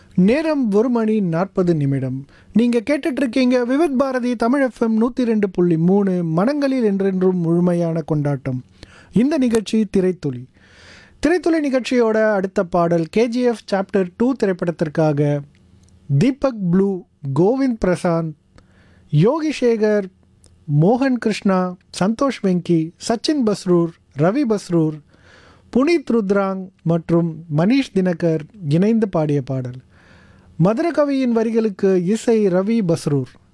நேரம் ஒரு மணி நாற்பது நிமிடம் நீங்கள் கேட்டுட்டு இருக்கீங்க விவித் பாரதி தமிழ் எஃப்எம் நூற்றி ரெண்டு புள்ளி மூணு மனங்களில் என்றென்றும் முழுமையான கொண்டாட்டம் இந்த நிகழ்ச்சி திரைத்துளி திரைத்துளி நிகழ்ச்சியோட அடுத்த பாடல் கேஜிஎஃப் சாப்டர் டூ திரைப்படத்திற்காக தீபக் ப்ளூ கோவிந்த் பிரசாந்த் யோகி சேகர் மோகன் கிருஷ்ணா சந்தோஷ் வெங்கி சச்சின் பஸ்ரூர் ரவி பஸ்ரூர் புனித் ருத்ராங் மற்றும் மணீஷ் தினகர் இணைந்து பாடிய பாடல் மதுரகவியின் வரிகளுக்கு இசை ரவி பஸ்ரூர்